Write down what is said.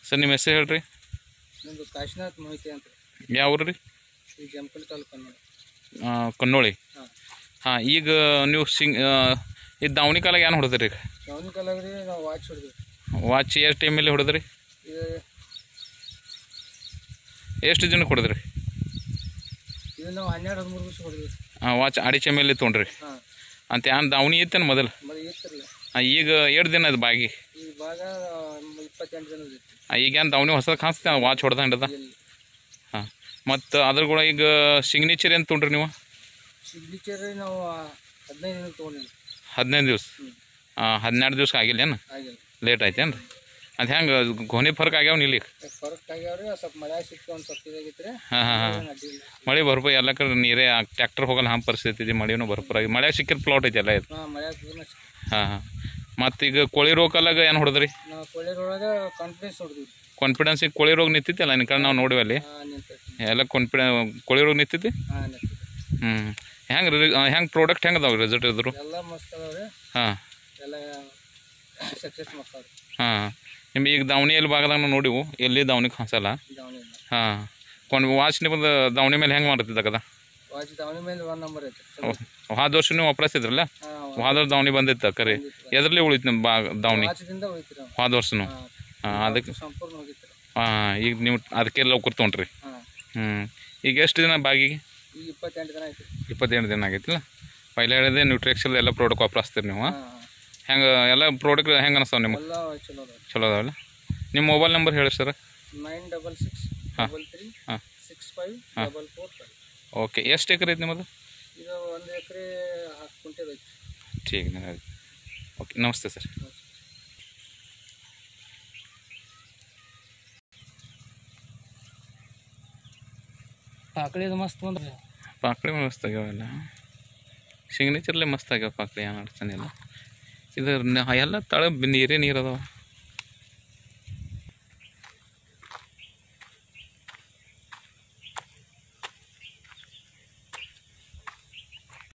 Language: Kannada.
ಸರ್ ನಿಮ್ಮ ಹೆಸರು ಹೇಳ್ರಿ ನಮ್ಮದು ಕಾಶಿನಾಥ್ ಮೊಹಿತೆ ಅಂತ ಯಾವ ಊರು ರೀ ಈ ಜಂಪಲ್ ತಾಲೂಕು ಅನ್ನೋದು ಆ, ಕನ್ನೋಳಿ ಹಾಂ ಹಾಂ ಈಗ ನೀವು ಸಿಂಗ್ ಇದು ದಾವಣಿ ಕಾಲಾಗ ಏನು ಹೊಡೆದ್ರಿ ಈಗ ದಾವಣಿ ಕಾಲಾಗ್ರಿ ನಾವು ವಾಚ್ ಹೊಡೆದ್ವಿ ವಾಚ್ ಎಷ್ಟು ಎಮ್ ಎಲ್ ಹೊಡೆದ್ರಿ ಇದು ಎಷ್ಟು ಜನಕ್ಕೆ ಹೊಡೆದ್ರಿ ಇದು ನಾವು ಹನ್ನೆರಡು ಹದಿಮೂರು ದಿವಸ ಹೊಡೆದ್ವಿ ಹಾಂ ವಾಚ್ ಅಡಿಚ್ ಎಮ್ ಎಲ್ ತೊಗೊಂಡ್ರಿ ಹಾಂ ಅಂತ ಏನು ದಾವಣಿ ಇತ್ತೇನು ಮೊದಲು ಮತ್ತೆ ಇತ್ತಿರಲ್ಲ ಹಾಂ ಈಗ ಎರಡು ದಿನ ಅದು ಬಾಗಿ ಈ ಭಾಗ ಇಪ್ಪತ್ತೆಂಟು ಜನ ಇತ್ತು ಆ, ಈಗೇನು ದಾವಣಿ ಹೊಸ ಕಾಣಿಸ್ತೆ ವಾಚ್ ಹೊಡೆದ ಹಿಡ್ದ ಇಲ್ಲಿ ಹಾಂ ಮತ್ತು ಅದ್ರ ಕೂಡ ಈಗ ಸಿಗ್ನೇಚರ್ ಏನು ತೊಗೊಂಡ್ರಿ ನೀವು ಸಿಗ್ನೇಚರ್ ನಾವು ಹದಿನೈದು ದಿನ ತೊಗೊಂಡಿವಿ ಹದಿನೈದು ದಿವ್ಸ ಹ್ಞೂ ಹನ್ನೆರಡು ದಿವ್ಸ ಆಗಿಲ್ಲ ಏನು ಆಗಿಲ್ಲ ಲೇಟ್ ಆಯ್ತೇನು ರೀ ಅದು ಹೆಂಗೆ ಗೊನೆ ಫರ್ಕ್ ಆಗ್ಯಾವ ಇಲ್ಲಿ ಫರಕ್ ಆಗ್ಯಾವ್ರಿ ಸ್ವಲ್ಪ ಮಳೆ ಸಿಕ್ತು ಒಂದು ಸ್ವಲ್ಪ ಇದಾಗಿತ್ತು ಹಾಂ ಹಾಂ ಹಾಂ ಅಡ್ಡಿಲ್ಲ ಮಳೆ ಭರ್ಪೂರ್ ಎಲ್ಲ ಕಡೆ ನೀರೇ ಟ್ಯಾಕ್ಟರ್ ಹೋಗಲ್ಲ ಹಾಂ ಪರಿಸ್ಥಿತಿ ಇದೆ ಮಳೆನೂ ಭರ್ಪೂರಾಗಿ ಮಳೆ ಸಿಕ್ಕಿದ ಪ್ಲಾಟ್ ಐತಿ ಎಲ್ಲ ಇದು ಹಾಂ ಮಳೆ ಆಗ್ತದೆ ಹಾಂ ಹಾಂ ಮತ್ತು ಈಗ ಕೋಳಿ ರೋಗ ಕಾಲಾಗ ಏನು ಹೊಡೆದ್ರಿ ನಾವು ಕೊಳ್ಳಿರೊಳಗೆ ಕಾನ್ಫಿಡೆನ್ಸ್ ಹೊಡೆದ್ವಿ ಕಾನ್ಫಿಡೆನ್ಸ್ ಈಗ ಕೋಳಿ ರೋಗ ನಿಂತಿತ್ತು ಅಲ್ಲ ಕಡೆ ನಾವು ನೋಡಿವಿ ಅಲ್ಲಿ ಹಾಂ ನಿಂತೈತಿ ಎಲ್ಲ ಕಾನ್ಫಿಡೆ ಕೋಳಿ ರೋಗ ನಿಂತಿತ್ತು ಹಾಂ ನಿಂತೈತಿ ಹ್ಞೂ ಹೆಂಗೆ ಹೆಂಗೆ ಪ್ರಾಡಕ್ಟ್ ಹೆಂಗೆ ಅದಾವ ರಿಸಲ್ಟ್ ಇದ್ರು ಎಲ್ಲ ಮಸ್ತ್ ಅದಾವ್ರಿ ಹಾಂ ಎಲ್ಲ ಸಕ್ಸಸ್ ಮಾಡ್ತಾವ್ರಿ ಹಾಂ ನಿಮ್ಗೆ ಈಗ ದಾವಣಿ ಎಲ್ಲಿ ಭಾಗದಾಗ ನಾವು ನೋಡಿವು ಎಲ್ಲಿ ದಾವಣಿ ಕಾಣಿಸಲ್ಲ ದಾವಣಿ ಹಾಂ ಕೊಂಡು ವಾಚ್ನೆ ಬಂದು ದಾವಣಿ ಮೇಲೆ ಹೆಂಗೆ ಮಾಡ್ತಿದ್ದಕ್ಕದ ವಾಚ್ ದಾವಣಿ ಮೇಲೆ ಒನ್ ನಂಬರ್ ಐತಿ ಹೋದ ವರ್ಷ ನೀವು ವಾಪರಸಿದ್ರಲ್ಲ ಹಾಂ ಹೋದ ವರ್ಷ ದಾವಣಿ ಬಂದಿತ್ತು ಕರೆ ಎದ್ರಲ್ಲಿ ಉಳಿತು ನಮ್ಮ ಬಾ ದಾವಣಿ ವಾಚದಿಂದ ಉಳಿತೀರಿ ನಾವು ಹೋದ ವರ್ಷನು ಹಾಂ ಹಾಂ ಅದಕ್ಕೆ ಸಂಪೂರ್ಣ ಹೋಗಿತ್ರಿ ಹಾಂ ಈಗ ನೀವು ಅದಕ್ಕೆ ಲೌಕರ್ ತೊಗೊಂಡ್ರಿ ಹಾಂ ಹ್ಞೂ ಈಗ ಎಷ್ಟು ದಿನ ಬಾಗಿಗೆ ಈಗ ಇಪ್ಪತ್ತೆಂಟು ದಿನ ಐತಿ ಇಪ್ಪತ್ತೆಂಟು ದಿನ ಆಗೈತಿಲ್ಲ ಪೈಲೆ ಹೇಳಿದೆ ನ್ಯೂಟ್ರಿಕ್ಸಲ್ ಎಲ್ಲ ಪ್ರಾಡಕ್ಟ್ ವಾಪರಿಸ್ತೀರಿ ನೀವು ಹಾಂ ಹೆಂಗೆ ಎಲ್ಲ ಪ್ರಾಡಕ್ಟ್ ಹೆಂಗೆ ಅನಿಸ್ತಾವೆ ನಿಮ್ಗೆ ಎಲ್ಲ ಚಲೋ ಅದಾವ ಚಲೋ ಅದಾವಲ್ಲ ನಿಮ್ಮ ಮೊಬೈಲ್ ನಂಬರ್ ಹೇಳಿ ಸರ್ ನೈನ್ ಡಬಲ್ ಸಿಕ್ಸ್ ಹಾಂ. ಡಬಲ್ ತ್ರೀ ಹಾಂ. Six five double four five okay ಎಷ್ಟು ಎಕರೆ ಐತಿ ನಿಮ್ಮದು ಇದು ಒಂದು ಎಕರೆ ಹತ್ತು ಕುಂಟೆದ ಐತಿ ठीक है ಓಕೆ ನಮಸ್ತೆ ಸರ್ ಆಕಳಿದು ಮಸ್ತ್ ಬಂದ್ರೆ ಪಾಕಳಿ ಮಸ್ತ್ ಆಗ್ಯಾವೆಲ್ಲ ಸಿಗ್ನೇಚರ್ಲೆ ಮಸ್ತ್ ಆಗ್ಯಾವ ಪಾಕಳಿ ಏನು ಅಡ್ಚನೆ ಇಲ್ಲ ಇದು ನ- ಎಲ್ಲ ತಳ ನೀರೇ ನೀರು ಅದಾವ